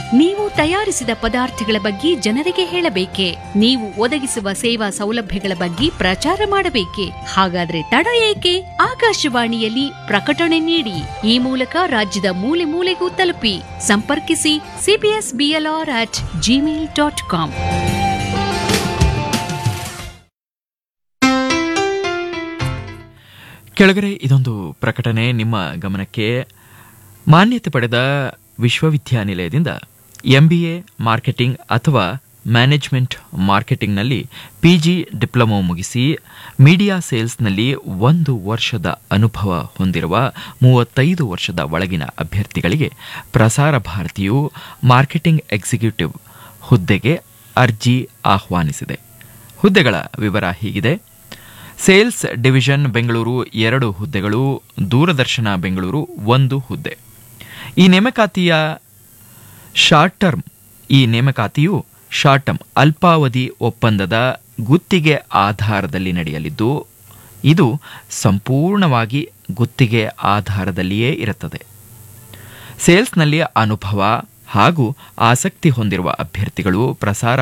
ನೀವು ತಯಾರಿಸಿದ ಪದಾರ್ಥಗಳ ಬಗ್ಗೆ ಜನರಿಗೆ ಹೇಳಬೇಕೆ ನೀವು ಒದಗಿಸುವ ಸೇವಾ ಸೌಲಭ್ಯಗಳ ಬಗ್ಗೆ ಪ್ರಚಾರ ಮಾಡಬೇಕೆ ಹಾಗಾದ್ರೆ ತಡ ಏಕೆ ಆಕಾಶವಾಣಿಯಲ್ಲಿ ಪ್ರಕಟಣೆ ನೀಡಿ ಈ ಮೂಲಕ ರಾಜ್ಯದ ಮೂಲೆ ಮೂಲೆಗೂ ತಲುಪಿ ಸಂಪರ್ಕಿಸಿ CBS BLR at Gmail dot com ಕೆಳಗಡೆ ಇದೊಂದು ಪ್ರಕಟಣೆ ನಿಮ್ಮ ಗಮನಕ್ಕೆ ಮಾನ್ಯತೆ ಪಡೆದ ವಿಶ್ವವಿದ್ಯಾನಿಲಯದಿಂದ ಎಂಬಿಎ ಮಾರ್ಕೆಟಿಂಗ್ ಅಥವಾ ಮ್ಯಾನೇಜ್ಮೆಂಟ್ ಮಾರ್ಕೆಟಿಂಗ್ನಲ್ಲಿ ಪಿಜಿ ಡಿಪ್ಲೊಮೊ ಮುಗಿಸಿ ಮೀಡಿಯಾ ಸೇಲ್ಸ್ನಲ್ಲಿ ಒಂದು ವರ್ಷದ ಅನುಭವ ಹೊಂದಿರುವ ಮೂವತ್ತೈದು ವರ್ಷದ ಒಳಗಿನ ಅಭ್ಯರ್ಥಿಗಳಿಗೆ ಪ್ರಸಾರ ಭಾರತಿಯು ಮಾರ್ಕೆಟಿಂಗ್ ಎಕ್ಸಿಕ್ಯೂಟಿವ್ ಹುದ್ದೆಗೆ ಅರ್ಜಿ ಆಹ್ವಾನಿಸಿದೆ ಹುದ್ದೆಗಳ ವಿವರ ಹೀಗಿದೆ ಸೇಲ್ಸ್ ಡಿವಿಷನ್ ಬೆಂಗಳೂರು ಎರಡು ಹುದ್ದೆಗಳು ದೂರದರ್ಶನ ಬೆಂಗಳೂರು ಒಂದು ಹುದ್ದೆ ಈ ನೇಮಕಾತಿಯ ಶಾರ್ಟ್ ಟರ್ಮ್ ಈ ನೇಮಕಾತಿಯು ಶಾರ್ಟ್ ಟರ್ಮ್ ಅಲ್ಪಾವಧಿ ಒಪ್ಪಂದದ ಗುತ್ತಿಗೆ ಆಧಾರದಲ್ಲಿ ನಡೆಯಲಿದ್ದು ಇದು ಸಂಪೂರ್ಣವಾಗಿ ಗುತ್ತಿಗೆ ಆಧಾರದಲ್ಲಿಯೇ ಇರುತ್ತದೆ ಸೇಲ್ಸ್ನಲ್ಲಿ ಅನುಭವ ಹಾಗೂ ಆಸಕ್ತಿ ಹೊಂದಿರುವ ಅಭ್ಯರ್ಥಿಗಳು ಪ್ರಸಾರ